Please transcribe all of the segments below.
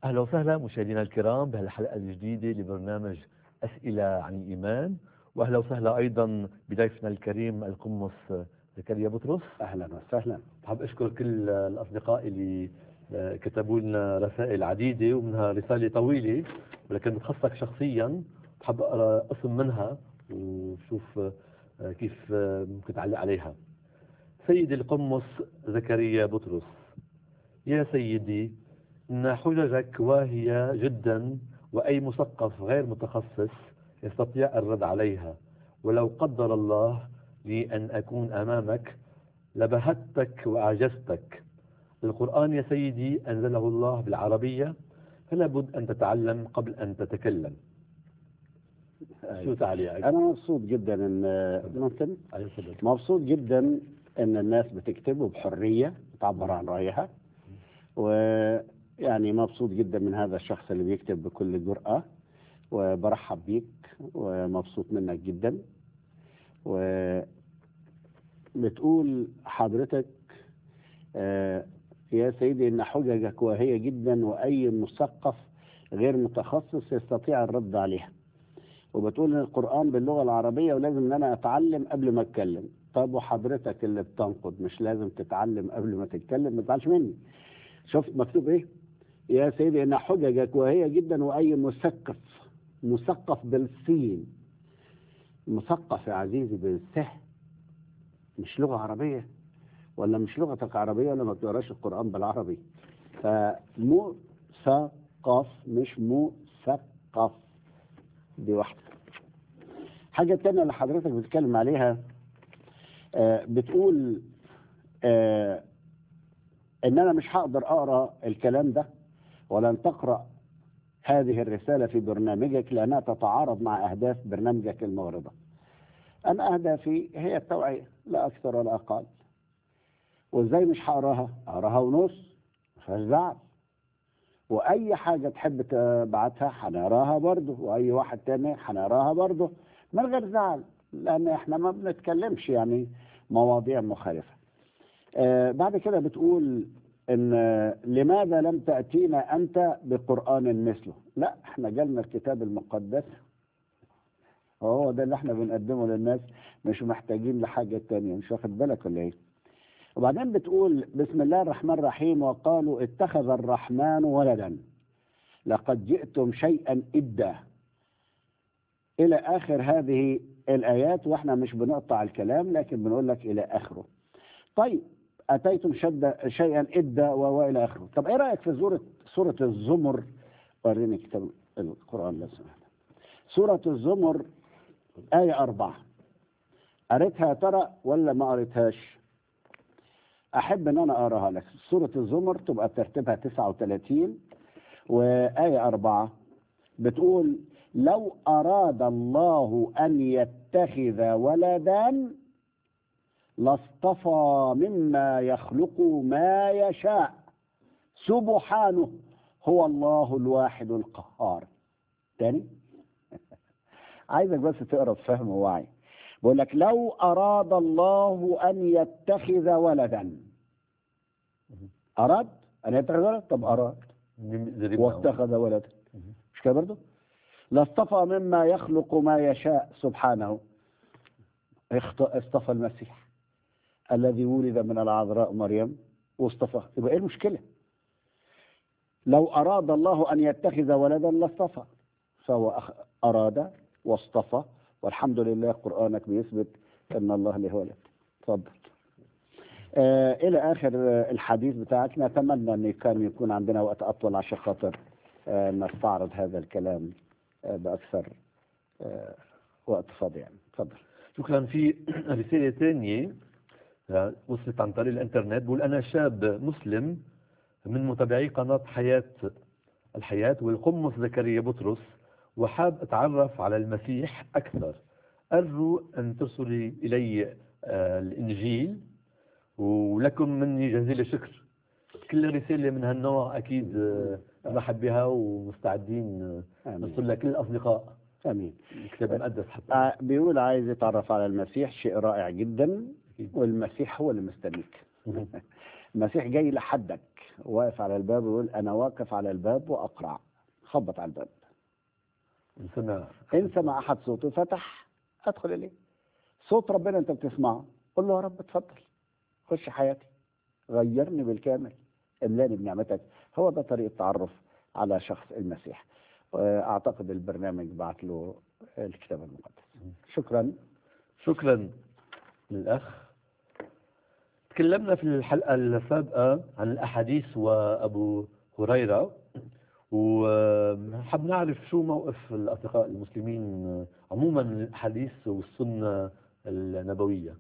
أهلا وسهلا مشاهدينا الكرام بهالحلقة الجديدة لبرنامج أسئلة عن الإيمان وأهلا وسهلا أيضا بضيفنا الكريم القمص زكريا بطرس اهلا وسهلا بحب أشكر كل الأصدقاء اللي كتبوا لنا رسائل عديدة ومنها رسالة طويلة ولكن بتخصك شخصيا بحب أقرأ قسم منها وشوف كيف ممكن تعلق عليها سيدي القمص زكريا بطرس يا سيدي إن حججك واهية جدا وأي مثقف غير متخصص يستطيع الرد عليها ولو قدر الله لي أن أكون أمامك لبهتك وأعجزتك القرآن يا سيدي أنزله الله بالعربية فلا بد أن تتعلم قبل أن تتكلم شو تعليقك؟ انا مبسوط جدا ان ممكن مبسوط جدا ان الناس بتكتب وبحريه بتعبر عن رايها ويعني مبسوط جدا من هذا الشخص اللي بيكتب بكل جرأة وبرحب بيك ومبسوط منك جدا وبتقول حضرتك آه، يا سيدي ان حججك واهية جدا واي مثقف غير متخصص يستطيع الرد عليها وبتقول ان القرآن باللغة العربية ولازم ان انا اتعلم قبل ما اتكلم طب وحضرتك اللي بتنقد مش لازم تتعلم قبل ما تتكلم ما تزعلش مني شفت مكتوب ايه يا سيدي ان حججك واهية جدا واي مثقف مثقف بالسين مثقف يا عزيزي بالسه مش لغة عربية ولا مش لغتك عربية ولا ما بتقراش القرآن بالعربي فمثقف مش مثقف دي واحدة حاجة تانية اللي حضرتك بتتكلم عليها آه بتقول آه ان انا مش هقدر اقرا الكلام ده ولن تقرا هذه الرسالة في برنامجك لأنها تتعارض مع أهداف برنامجك الموردة أنا أهدافي هي التوعية لا أكثر ولا أقل وإزاي مش هقراها أقراها ونص مفيهاش زعل وأي حاجة تحب تبعتها هنقراها برضه وأي واحد تاني هنقراها برضه من غير زعل لأن إحنا ما بنتكلمش يعني مواضيع مخالفة آه بعد كده بتقول ان لماذا لم تأتينا أنت بقرآن مثله لا احنا جالنا الكتاب المقدس هو ده اللي احنا بنقدمه للناس مش محتاجين لحاجة تانية مش واخد بالك ولا ايه وبعدين بتقول بسم الله الرحمن الرحيم وقالوا اتخذ الرحمن ولدا لقد جئتم شيئا إدا إلى آخر هذه الآيات واحنا مش بنقطع الكلام لكن بنقول لك إلى آخره طيب أتيتم شد شيئا إدا وإلى آخره طب إيه رأيك في سورة سورة الزمر وريني كتاب القرآن لو سمحت سورة الزمر آية أربعة قريتها يا ترى ولا ما قريتهاش أحب إن أنا أقراها لك سورة الزمر تبقى ترتيبها 39 وآية أربعة بتقول لو أراد الله أن يتخذ ولدا لاصطفى مما يخلق ما يشاء سبحانه هو الله الواحد القهار تاني عايزك بس تقرا بفهم ووعي بقول لك لو اراد الله ان يتخذ ولدا اراد ان يتخذ ولدا طب اراد واتخذ ولدا مش كده برضه لاصطفى مما يخلق ما يشاء سبحانه اصطفى المسيح الذي ولد من العذراء مريم واصطفاه يبقى ايه المشكله لو اراد الله ان يتخذ ولدا لاصطفى فهو اراد واصطفى والحمد لله قرانك بيثبت ان الله له ولد اتفضل آه الى اخر الحديث بتاعك نتمنى ان كان يكون عندنا وقت اطول عشان خاطر آه نستعرض هذا الكلام آه باكثر آه وقت فاضي يعني اتفضل شكرا في رساله ثانيه وصلت عن طريق الانترنت بقول انا شاب مسلم من متابعي قناه حياه الحياه والقمص زكريا بطرس وحاب اتعرف على المسيح اكثر ارجو ان ترسلي الي الانجيل ولكم مني جزيل الشكر كل رساله من هالنوع اكيد نرحب بها ومستعدين نرسل لكل الاصدقاء امين الكتاب المقدس حتى آه بيقول عايز يتعرف على المسيح شيء رائع جدا والمسيح هو اللي مستنيك المسيح جاي لحدك واقف على الباب ويقول أنا واقف على الباب وأقرع خبط على الباب إن سمع إن سمع أحد صوته فتح أدخل إليه صوت ربنا أنت بتسمعه قل له يا رب اتفضل خش حياتي غيرني بالكامل املاني بنعمتك هو ده طريقة التعرف على شخص المسيح أعتقد البرنامج بعت له الكتاب المقدس شكرا شكرا للأخ تكلمنا في الحلقة السابقة عن الأحاديث وأبو هريرة وحب نعرف شو موقف الأصدقاء المسلمين عموما من الأحاديث والسنة النبوية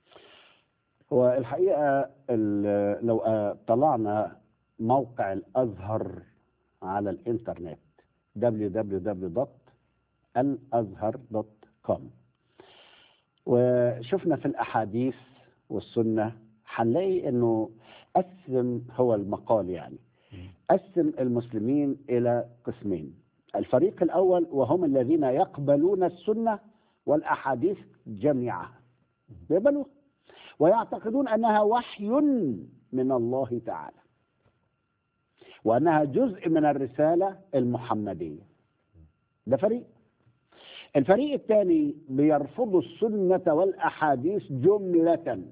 والحقيقة ال- لو آه، طلعنا موقع الأزهر على الإنترنت www.الازهر.com وشفنا في الأحاديث والسنة هنلاقي إنه قسم هو المقال يعني قسم المسلمين إلى قسمين الفريق الأول وهم الذين يقبلون السنة والأحاديث جميعها يقبلوها ويعتقدون انها وحي من الله تعالى وانها جزء من الرساله المحمديه ده فريق الفريق الثاني بيرفضوا السنه والاحاديث جمله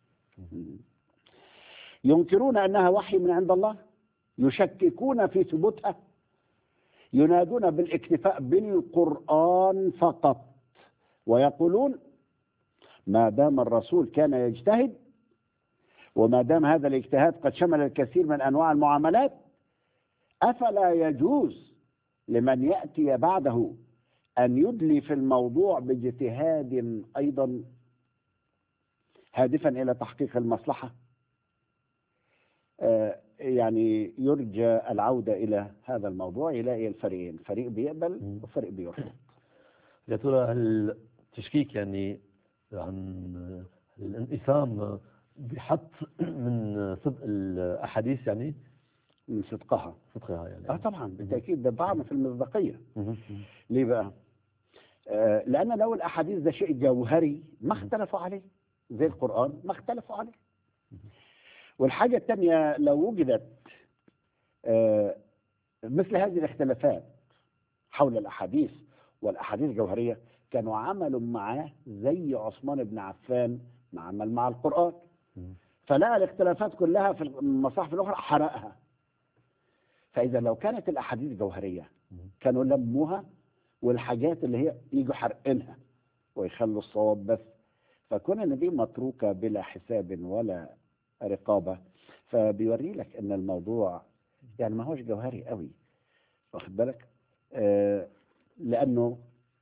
ينكرون انها وحي من عند الله يشككون في ثبوتها ينادون بالاكتفاء بالقران فقط ويقولون ما دام الرسول كان يجتهد وما دام هذا الاجتهاد قد شمل الكثير من انواع المعاملات افلا يجوز لمن ياتي بعده ان يدلي في الموضوع باجتهاد ايضا هادفا الى تحقيق المصلحه آه، يعني يرجى العوده الى هذا الموضوع يلاقي الفريقين فريق بيقبل مم. وفريق بيرفض يا ترى هل التشكيك يعني عن الانقسام بحط من صدق الأحاديث يعني من صدقها صدقها يعني اه طبعا بالتاكيد ده طعن في المصداقيه مهم. ليه بقى؟ آه لأن لو الأحاديث ده شيء جوهري ما اختلفوا عليه زي القرآن ما اختلفوا عليه والحاجة الثانية لو وجدت آه مثل هذه الاختلافات حول الأحاديث والأحاديث الجوهرية كانوا عملوا معاه زي عثمان بن عفان ما عمل مع القرآن مم. فلقى الاختلافات كلها في المصاحف الأخرى حرقها فإذا لو كانت الأحاديث جوهرية مم. كانوا لموها والحاجات اللي هي يجوا حرقينها ويخلوا الصواب بس فكون ان دي متروكه بلا حساب ولا رقابه فبيوري لك ان الموضوع يعني ما هوش جوهري قوي واخد بالك آه لانه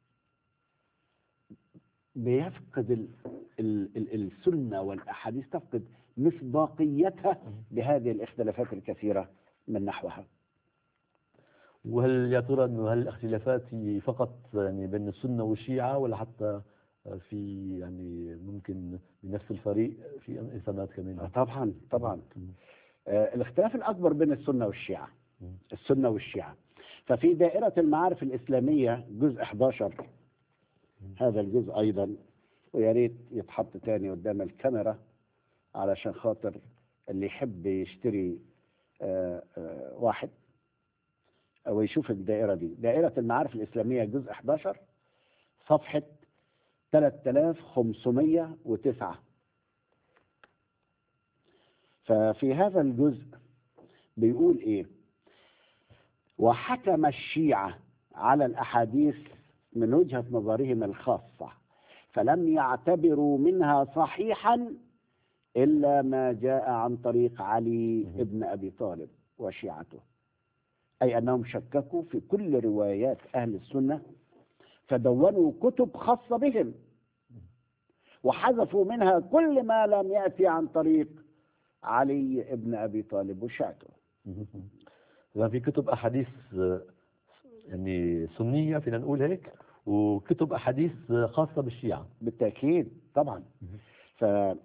بيفقد ال ال ال السنه والاحاديث تفقد مصداقيتها بهذه الاختلافات الكثيره من نحوها وهل يا ترى انه هل الاختلافات هي فقط يعني بين السنه والشيعه ولا حتى في يعني ممكن بنفس الفريق في انقسامات آه كمان طبعا طبعا مم. آه، الاختلاف الأكبر بين السنة والشيعة مم. السنة والشيعة ففي دائرة المعارف الإسلامية جزء 11 هذا الجزء أيضا ويا ريت يتحط تاني قدام الكاميرا علشان خاطر اللي يحب يشتري آه، آه، واحد أو يشوف الدائرة دي دائرة المعارف الإسلامية جزء 11 صفحة 3509 ففي هذا الجزء بيقول ايه وحكم الشيعة على الأحاديث من وجهة نظرهم الخاصة فلم يعتبروا منها صحيحا إلا ما جاء عن طريق علي ابن أبي طالب وشيعته أي أنهم شككوا في كل روايات أهل السنة فدونوا كتب خاصة بهم وحذفوا منها كل ما لم يأتي عن طريق علي ابن أبي طالب وشيعته مهم. إذا في كتب احاديث آه، يعني سنيه فينا نقول هيك وكتب احاديث آه، خاصه بالشيعه بالتأكيد طبعا مهم. ففي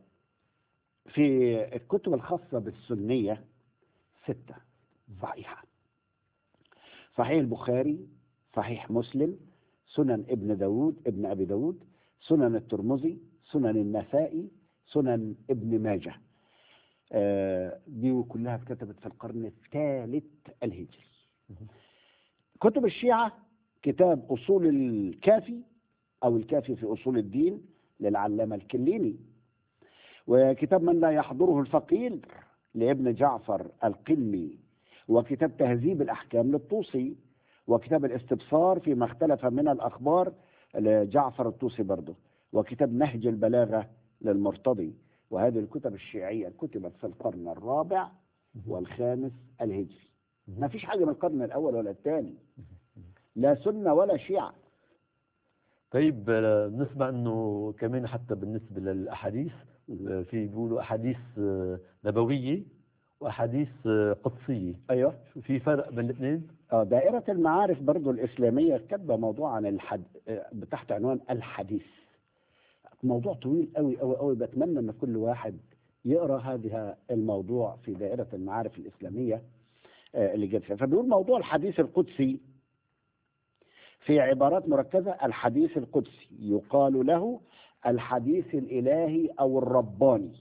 الكتب الخاصة بالسنية ستة صحيحة صحيح البخاري صحيح مسلم سنن ابن داود ابن أبي داود سنن الترمذي سنن النسائي سنن ابن ماجه آه، دي كلها اتكتبت في القرن الثالث الهجري كتب الشيعة كتاب أصول الكافي أو الكافي في أصول الدين للعلامة الكليني وكتاب من لا يحضره الفقير لابن جعفر القمي وكتاب تهذيب الأحكام للطوسي وكتاب الاستبصار فيما اختلف من الأخبار لجعفر الطوسي برضه وكتاب نهج البلاغة للمرتضي وهذه الكتب الشيعية كتبت في القرن الرابع والخامس الهجري ما فيش حاجة من القرن الأول ولا الثاني لا سنة ولا شيعة طيب آه، بنسمع انه كمان حتى بالنسبه للاحاديث آه، في بيقولوا احاديث آه، نبويه واحاديث آه، قدسيه أيوه شو في فرق بين الاثنين؟ آه، دائرة المعارف برضو الإسلامية كاتبة موضوع عن الحد آه، تحت عنوان الحديث موضوع طويل قوي قوي قوي بتمنى ان كل واحد يقرا هذا الموضوع في دائرة المعارف الإسلامية آه، اللي جت فيها فبيقول موضوع الحديث القدسي في عبارات مركزة الحديث القدسي يقال له الحديث الإلهي أو الرباني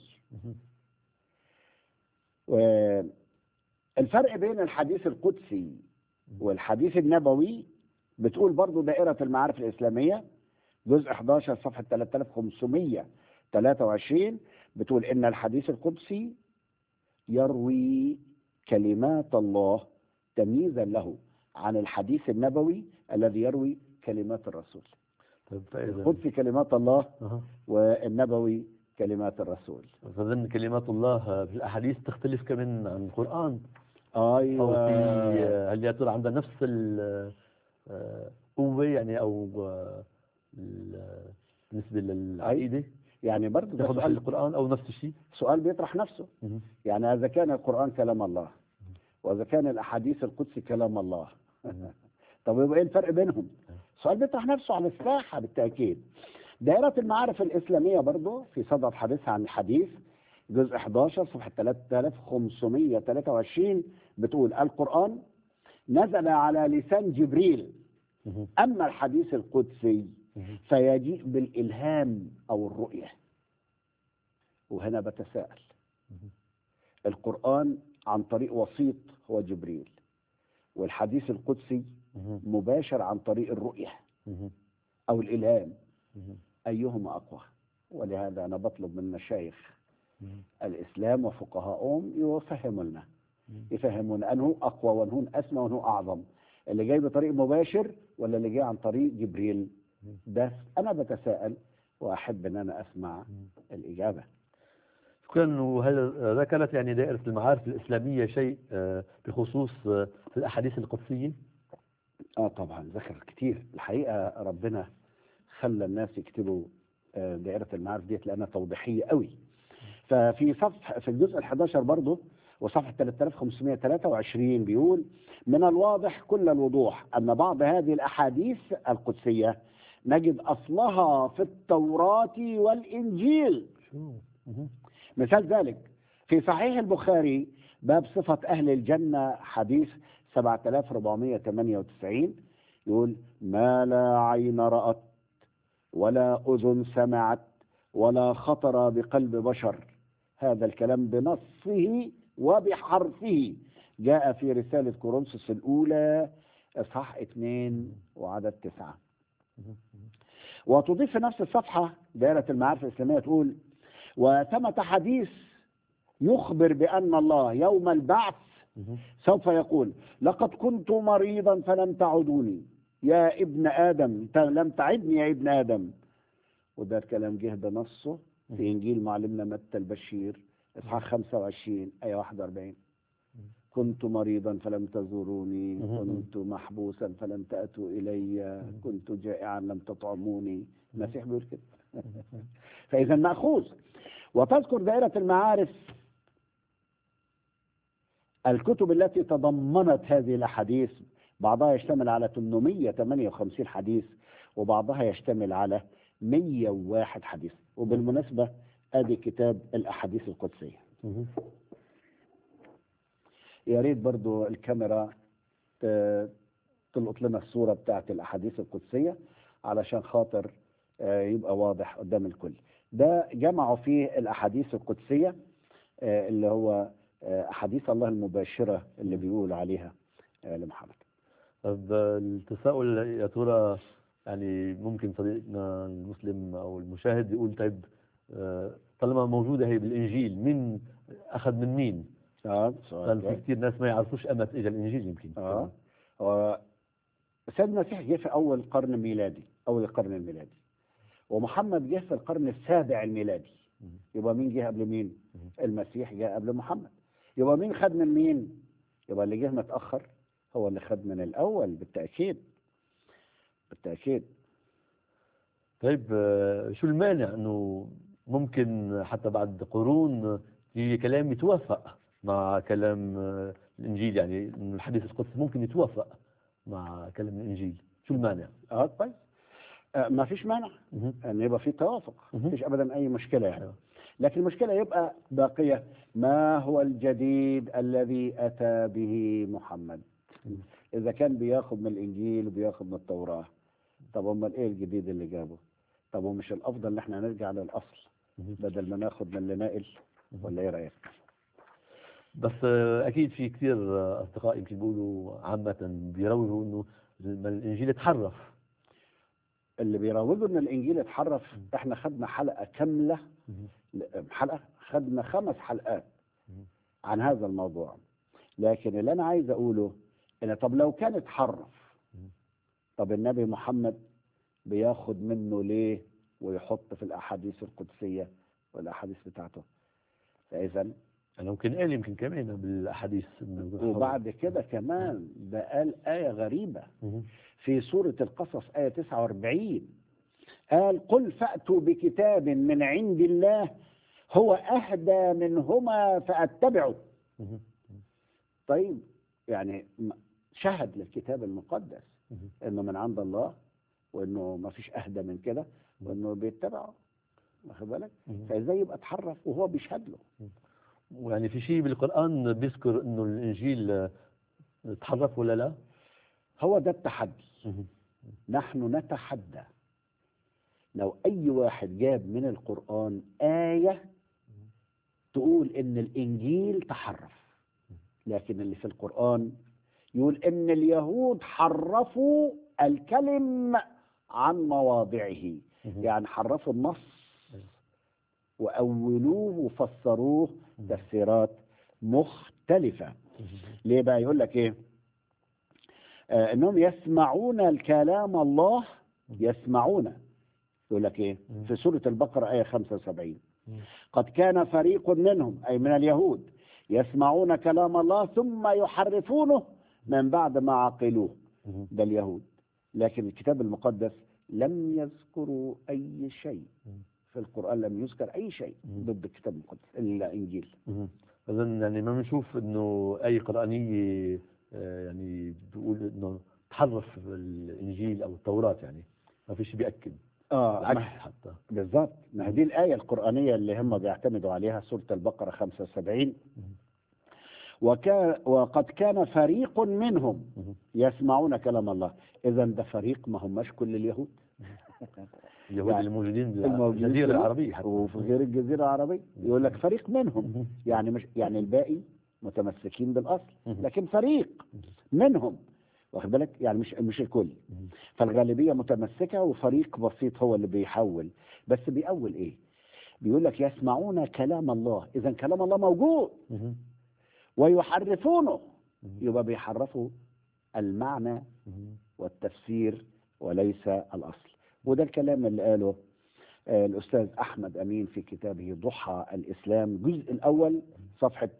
والفرق بين الحديث القدسي والحديث النبوي بتقول برضو دائرة المعارف الإسلامية جزء 11 صفحة 3523 بتقول إن الحديث القدسي يروي كلمات الله تمييزا له عن الحديث النبوي الذي يروي كلمات الرسول طيب فاذا القدسي كلمات الله أها. والنبوي كلمات الرسول فاظن كلمات الله في الاحاديث تختلف كمان عن القران او في ايوه آه، هل يا ترى عندها نفس القوه يعني او آه، ال- بالنسبه للعقيده يعني برضه ده تاخذ محل سؤال, القران او نفس الشيء؟ سؤال بيطرح نفسه مهم. يعني اذا كان القران كلام الله واذا كان الاحاديث القدسي كلام الله طب يبقى ايه الفرق بينهم؟ سؤال بيطرح نفسه على الساحه بالتاكيد دائرة المعارف الإسلامية برضو في صدد حديثها عن الحديث جزء 11 صفحة 3523 بتقول القرآن نزل على لسان جبريل مهم. أما الحديث القدسي مهم. فيجيء بالإلهام أو الرؤية وهنا بتساءل مهم. القرآن عن طريق وسيط هو جبريل والحديث القدسي مهم. مباشر عن طريق الرؤية مهم. أو الإلهام مهم. أيهما أقوى ولهذا أنا بطلب من مشايخ مهم. الإسلام وفقهاؤهم يفهموا لنا مم. يفهمون أنه أقوى وأنه أسمى وأنه أعظم اللي جاي بطريق مباشر ولا اللي جاي عن طريق جبريل مم. ده أنا بتساءل وأحب أن أنا أسمع مم. الإجابة شكرا وهل ذكرت يعني دائرة المعارف الإسلامية شيء آه، بخصوص آه، في الأحاديث القدسية؟ آه طبعا ذكر كتير الحقيقة ربنا خلى الناس يكتبوا آه، دائرة المعارف ديت لأنها توضيحية قوي ففي صفح في الجزء ال11 برضه وصفحة 3523 بيقول من الواضح كل الوضوح أن بعض هذه الأحاديث القدسية نجد أصلها في التوراة والإنجيل شو؟ مهم. مثال ذلك في صحيح البخاري باب صفة أهل الجنة حديث 7498 يقول ما لا عين رأت ولا أذن سمعت ولا خطر بقلب بشر هذا الكلام بنصه وبحرفه جاء في رسالة كورنثوس الأولى إصحاح اثنين وعدد تسعة مهم. وتضيف في نفس الصفحة دائرة المعارف الإسلامية تقول وثمة حديث يخبر بأن الله يوم البعث مهم. سوف يقول لقد كنت مريضا فلم تعدوني يا ابن آدم ت- لم تعدني يا ابن آدم وده الكلام جه بنصه في إنجيل معلمنا متى البشير إصحاح 25 آية 41 كنت مريضا فلم تزوروني مهم. كنت محبوسا فلم تأتوا إلي كنت جائعا لم تطعموني المسيح بيقول كده فإذا مأخوذ وتذكر دائرة المعارف الكتب التي تضمنت هذه الأحاديث بعضها يشتمل على 858 حديث وبعضها يشتمل على 101 حديث وبالمناسبة ادي كتاب الأحاديث القدسية مهم. يا ريت برضو الكاميرا ت- تلقط لنا الصورة بتاعت الأحاديث القدسية علشان خاطر آه، يبقى واضح قدام الكل ده جمعوا فيه الأحاديث القدسية آه، اللي هو آه، أحاديث الله المباشرة اللي بيقول عليها آه، لمحمد طب التساؤل يا ترى يعني ممكن صديقنا المسلم او المشاهد يقول طيب آه، طالما موجوده هي بالانجيل مين اخذ من مين؟ اه لان سؤال في كويس. كثير ناس ما يعرفوش امتى اجى الانجيل يمكن اه هو سيد المسيح جه في أول قرن ميلادي أول القرن الميلادي ومحمد جه في القرن السابع الميلادي مم. يبقى مين جه قبل مين؟ مم. المسيح جه قبل محمد يبقى مين خد من مين؟ يبقى اللي جه متأخر هو اللي خد من الأول بالتأكيد بالتأكيد طيب آه، شو المانع انه ممكن حتى بعد قرون في كلام يتوافق مع كلام آه، الانجيل يعني انه الحديث القدسي ممكن يتوافق مع كلام الانجيل شو المانع؟ اه كويس آه ما فيش مانع مهم. ان يبقى في توافق مهم. ما فيش ابدا اي مشكله يعني أيوة. لكن المشكله يبقى باقيه ما هو الجديد الذي اتى به محمد مهم. اذا كان بياخد من الانجيل وبياخد من التوراه طب امال ايه الجديد اللي جابه طب ومش الافضل ان احنا نرجع للاصل مهم. بدل ما ناخد من اللي ناقل ولا ايه رايك بس آه، اكيد في كثير آه، اصدقاء يمكن بيقولوا عامه بيروجوا انه لما الانجيل تحرف اللي بيروجوا ان الانجيل اتحرف احنا خدنا حلقه كامله مهم. حلقه خدنا خمس حلقات مهم. عن هذا الموضوع لكن اللي انا عايز اقوله ان طب لو كان اتحرف مم. طب النبي محمد بياخد منه ليه ويحط في الاحاديث القدسيه والاحاديث بتاعته فاذا انا ممكن قال يمكن كمان بالاحاديث انه وبعد كده كمان ده قال ايه غريبه مهم. في سوره القصص ايه 49 قال قل فاتوا بكتاب من عند الله هو اهدى منهما فاتبعه مهم. طيب يعني م- شهد للكتاب المقدس مهم. انه من عند الله وانه ما فيش اهدى من كده وانه بيتبعه واخد بالك مهم. فازاي يبقى اتحرف وهو بيشهد له ويعني في شيء بالقرآن بيذكر انه الانجيل آه، تحرف ولا لا؟ هو ده التحدي نحن نتحدى لو اي واحد جاب من القران ايه تقول ان الانجيل تحرف لكن اللي في القران يقول ان اليهود حرفوا الكلم عن مواضعه يعني حرفوا النص وأولوه وفسروه تفسيرات مختلفة ليه بقى يقول لك إيه آه إنهم يسمعون الكلام الله يسمعون يقول لك إيه في سورة البقرة آية 75 قد كان فريق منهم أي من اليهود يسمعون كلام الله ثم يحرفونه من بعد ما عقلوه ده اليهود لكن الكتاب المقدس لم يذكروا أي شيء في القرآن لم يذكر أي شيء ضد الكتاب المقدس الإنجيل اذا يعني ما بنشوف انه اي قرآنية آه، يعني بيقول انه تحرف الانجيل او التوراة يعني ما في شيء بيأكد آه العكس ما- حتى بالظبط ما هي دي الآية القرآنية اللي هم بيعتمدوا عليها سورة البقرة 75 وكان وقد كان فريق منهم مهم. يسمعون كلام الله إذا ده فريق ما هماش كل اليهود اليهود يعني الموجودين الموجودين بالجزيرة كلهم. العربية حتى وفي غير الجزيرة العربية يقول لك فريق منهم مهم. يعني مش يعني الباقي متمسكين بالأصل مهم. لكن فريق منهم واخد بالك يعني مش مش الكل مهم. فالغالبية متمسكة وفريق بسيط هو اللي بيحول بس بيأول ايه بيقول لك يسمعون كلام الله اذا كلام الله موجود مهم. ويحرفونه مهم. يبقى بيحرفوا المعنى مهم. والتفسير وليس الأصل وده الكلام اللي قاله آه، الأستاذ أحمد أمين في كتابه ضحى الإسلام الجزء الأول صفحة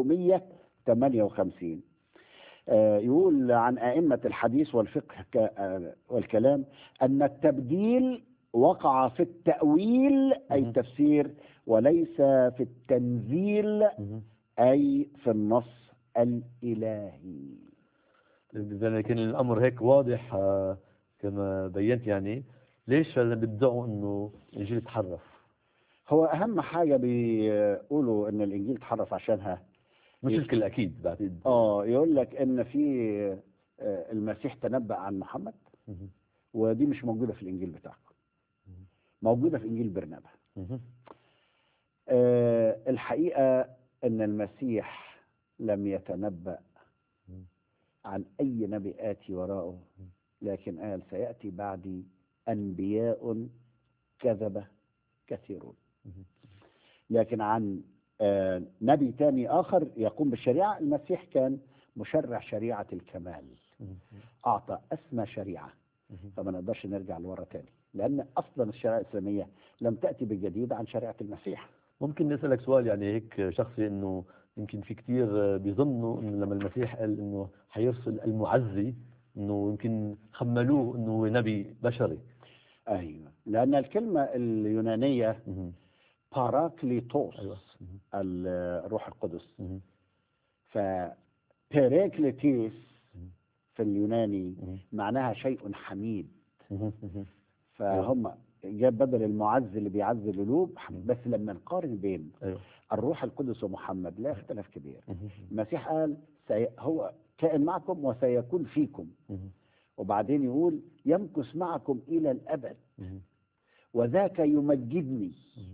358 آه، يقول عن أئمة الحديث والفقه ك- آه، والكلام أن التبديل وقع في التأويل أي مهم. التفسير وليس في التنزيل مهم. أي في النص الإلهي إذا كان الأمر هيك واضح آه، كما بينت يعني ليش هلا بيدعوا إنه الإنجيل يتحرف؟ هو أهم حاجة بيقولوا إن الإنجيل اتحرف عشانها مش الكل أكيد بعتقد اه يقول لك ان في آه، المسيح تنبأ عن محمد مهم. ودي مش موجوده في الانجيل بتاعكم موجوده في انجيل برنابا مهم. آه، الحقيقه ان المسيح لم يتنبأ مم. عن اي نبي اتي وراءه لكن قال سياتي بعدي انبياء كذبه كثيرون مم. لكن عن آه، نبي تاني اخر يقوم بالشريعه المسيح كان مشرع شريعه الكمال مم. اعطى اسمى شريعه مم. فما نقدرش نرجع لورا تاني لان اصلا الشريعه الاسلاميه لم تاتي بالجديد عن شريعه المسيح ممكن نسألك سؤال يعني هيك شخصي انه يمكن في كتير بيظنوا انه لما المسيح قال انه حيرسل المعزي انه يمكن خملوه انه هو نبي بشري ايوه لان الكلمه اليونانيه مهم. باراكليتوس ايوه مهم. الروح القدس مهم. فبيريكليتيس في اليوناني مهم. معناها شيء حميد مهم. مهم. فهم جاب بدل المعز اللي بيعزي القلوب بس لما نقارن بين ايوه الروح القدس ومحمد لا اختلاف كبير مهم. المسيح قال سي... هو كائن معكم وسيكون فيكم مهم. وبعدين يقول يمكث معكم الى الابد مهم. وذاك يمجدني مهم.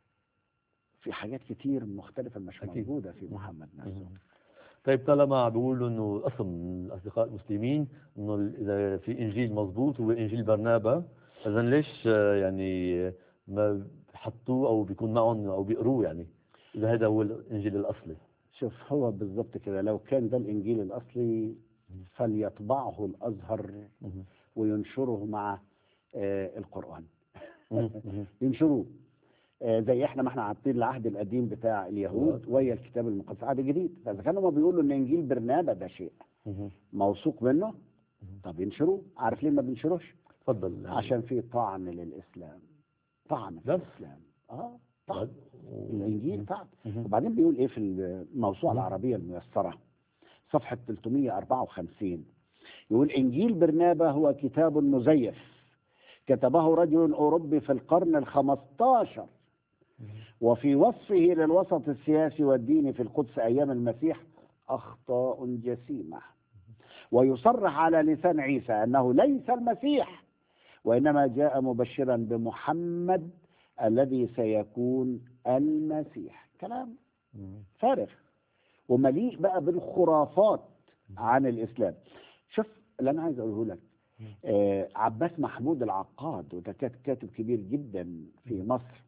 في حاجات كتير مختلفة مش أكيد. موجودة في محمد نفسه مهم. طيب طالما بيقولوا انه اصلا من الاصدقاء المسلمين انه اذا في انجيل مضبوط هو انجيل برنابا اذا ليش آه، يعني آه، ما حطوه او بيكون معهم او بيقروه يعني اذا هذا هو الانجيل الاصلي شوف هو بالظبط كده لو كان ده الإنجيل الأصلي فليطبعه الأزهر مهم. وينشره مع آه القرآن مهم. مهم. ينشروه آه زي احنا ما احنا حاطين العهد القديم بتاع اليهود ويا الكتاب المقدس عهد جديد فاذا كانوا ما بيقولوا ان انجيل برنابا ده شيء مهم. موثوق منه طب ينشروه عارف ليه ما بينشروش تفضل يعني. عشان في طعن للاسلام طعن في بس. الاسلام اه طعن بعد- الانجيل طعن مهم. وبعدين بيقول ايه في الموسوعه مم. العربيه الميسره صفحه 354 يقول انجيل برنابا هو كتاب مزيف كتبه رجل اوروبي في القرن الخمسطاشر وفي وصفه للوسط السياسي والديني في القدس ايام المسيح اخطاء جسيمه ويصرح على لسان عيسى انه ليس المسيح وانما جاء مبشرا بمحمد الذي سيكون المسيح كلام مهم. فارغ ومليء بقى بالخرافات عن الاسلام شوف اللي انا عايز اقوله لك آه عباس محمود العقاد وده كان كاتب كبير جدا في مصر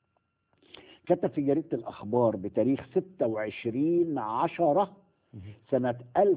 كتب في جريدة الأخبار بتاريخ 26 عشرة سنة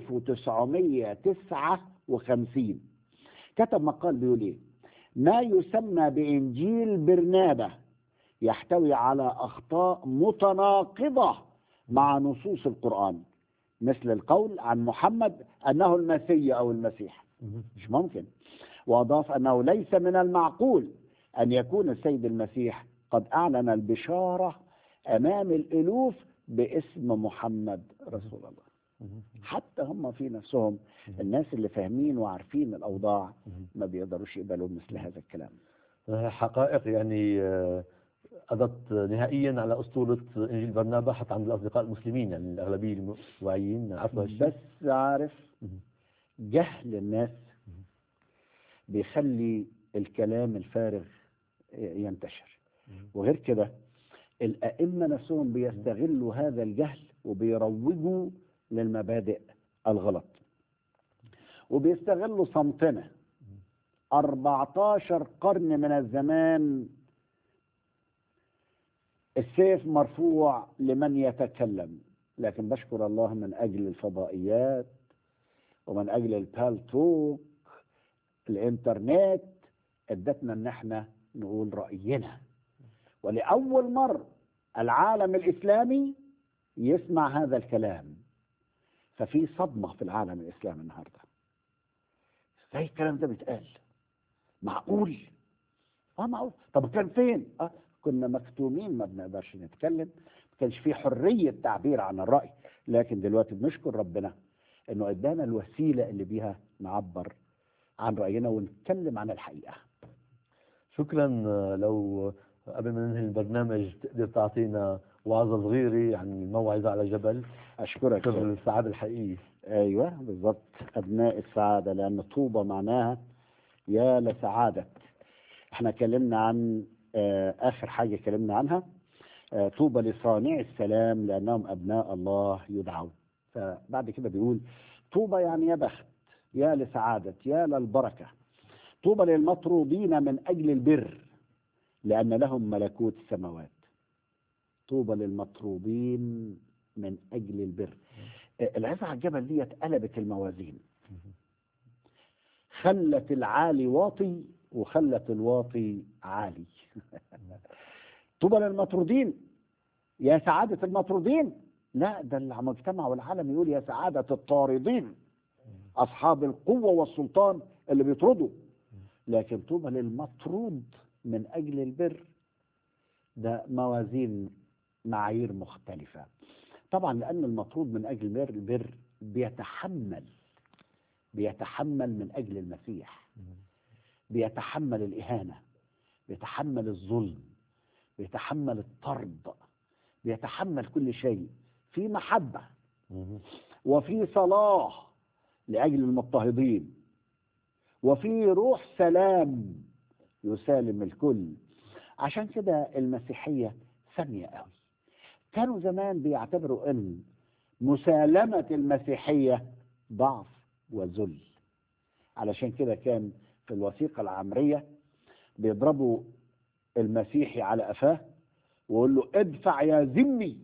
1959 كتب مقال بيقول إيه ما يسمى بإنجيل برنابة يحتوي على أخطاء متناقضة مع نصوص القرآن مثل القول عن محمد أنه المسيح أو المسيح مهم. مش ممكن وأضاف أنه ليس من المعقول أن يكون السيد المسيح قد أعلن البشارة أمام الألوف باسم محمد رسول الله مهم. حتى هم في نفسهم الناس اللي فاهمين وعارفين الأوضاع مهم. ما بيقدروش يقبلوا مثل هذا الكلام حقائق يعني آه، قضت نهائيا على اسطوره انجيل برنابا حتى عند الاصدقاء المسلمين يعني الاغلبيه الواعيين عرفوا هالشيء بس عارف مهم. جهل الناس بيخلي الكلام الفارغ ينتشر مهم. وغير كده الأئمة نفسهم بيستغلوا هذا الجهل وبيروجوا للمبادئ الغلط وبيستغلوا صمتنا 14 قرن من الزمان السيف مرفوع لمن يتكلم لكن بشكر الله من أجل الفضائيات ومن أجل البالتوك الإنترنت ادتنا ان احنا نقول رأينا ولأول مرة العالم الإسلامي يسمع هذا الكلام ففي صدمة في العالم الإسلامي النهاردة ازاي الكلام ده بيتقال معقول اه معقول طب كان فين اه كنا مكتومين ما بنقدرش نتكلم ما كانش في حرية تعبير عن الرأي لكن دلوقتي بنشكر ربنا انه ادانا الوسيلة اللي بيها نعبر عن رأينا ونتكلم عن الحقيقة شكرا آه، لو قبل ما ننهي البرنامج تقدر تعطينا وعظة صغيرة عن الموعظة على جبل أشكرك سر السعادة الحقيقية ايوه بالظبط ابناء السعاده لان طوبى معناها يا لسعاده احنا اتكلمنا عن آه اخر حاجه اتكلمنا عنها آه، طوبى لصانع السلام لأنهم أبناء الله يدعون فبعد كده بيقول طوبى يعني يا بخت يا لسعادة يا للبركة طوبى للمطرودين من أجل البر لأن لهم ملكوت السماوات طوبى للمطرودين من أجل البر آه، العزة على الجبل دي قلبت الموازين خلت العالي واطي وخلت الواطي عالي طوبى للمطرودين يا سعادة المطرودين لا ده المجتمع والعالم يقول يا سعادة الطاردين أصحاب القوة والسلطان اللي بيطردوا لكن طوبى للمطرود من أجل البر ده موازين معايير مختلفة طبعا لأن المطرود من أجل البر البر بيتحمل بيتحمل من أجل المسيح بيتحمل الإهانة بيتحمل الظلم بيتحمل الطرد بيتحمل كل شيء في محبة مهم. وفي صلاح لأجل المضطهدين وفي روح سلام يسالم الكل عشان كده المسيحية سامية قوي كانوا زمان بيعتبروا ان مسالمة المسيحية ضعف وذل علشان كده كان في الوثيقة العمرية بيضربوا المسيحي على قفاه ويقول له ادفع يا ذمي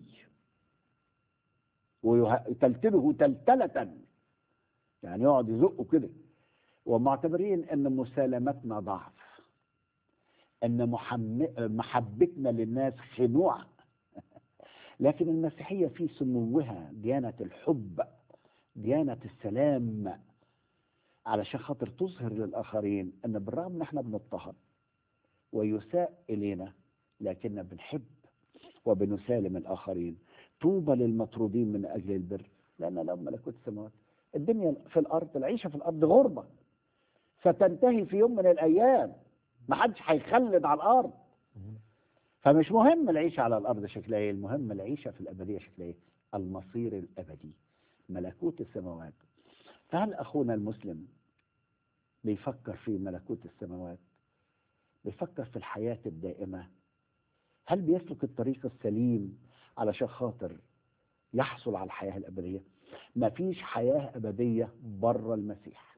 ويتلتله تلتلة يعني يقعد يزقه كده ومعتبرين ان مسالمتنا ضعف ان محم... محبتنا للناس خنوع لكن المسيحيه في سموها ديانه الحب ديانه السلام علشان خاطر تظهر للاخرين ان بالرغم ان احنا بنضطهد ويساء الينا لكننا بنحب وبنسالم الاخرين طوبى للمطرودين من اجل البر لان لهم ملكوت السماوات الدنيا في الارض العيشه في الارض غربه ستنتهي في يوم من الايام ما حدش هيخلد على الارض فمش مهم العيشه على الارض شكلها ايه المهم العيشه في الابديه شكلها ايه المصير الابدي ملكوت السماوات فهل اخونا المسلم بيفكر في ملكوت السماوات بيفكر في الحياه الدائمه هل بيسلك الطريق السليم علشان خاطر يحصل على الحياه الابديه ما فيش حياه ابديه بره المسيح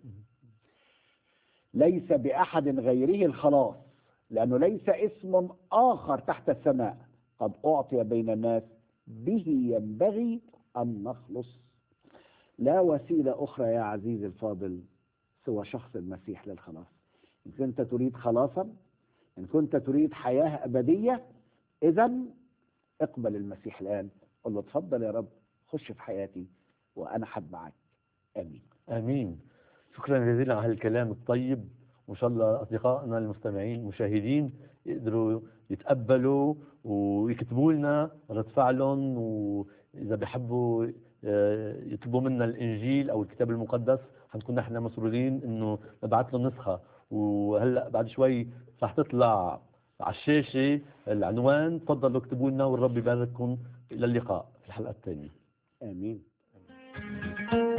ليس باحد غيره الخلاص لانه ليس اسم اخر تحت السماء قد اعطي بين الناس به ينبغي ان نخلص لا وسيله اخرى يا عزيزي الفاضل سوى شخص المسيح للخلاص ان كنت تريد خلاصا ان كنت تريد حياه ابديه اذا اقبل المسيح الان قل له اتفضل يا رب خش في حياتي وانا حد معك امين امين شكرا جزيلا على هالكلام الطيب وان شاء الله اصدقائنا المستمعين المشاهدين يقدروا يتقبلوا ويكتبوا لنا رد فعلهم واذا بيحبوا آه، يطلبوا منا الانجيل او الكتاب المقدس حنكون نحن مسؤولين انه نبعث له نسخه وهلا بعد شوي رح تطلع على الشاشه العنوان تفضلوا اكتبوا لنا والرب يبارككم الى اللقاء في الحلقه الثانيه امين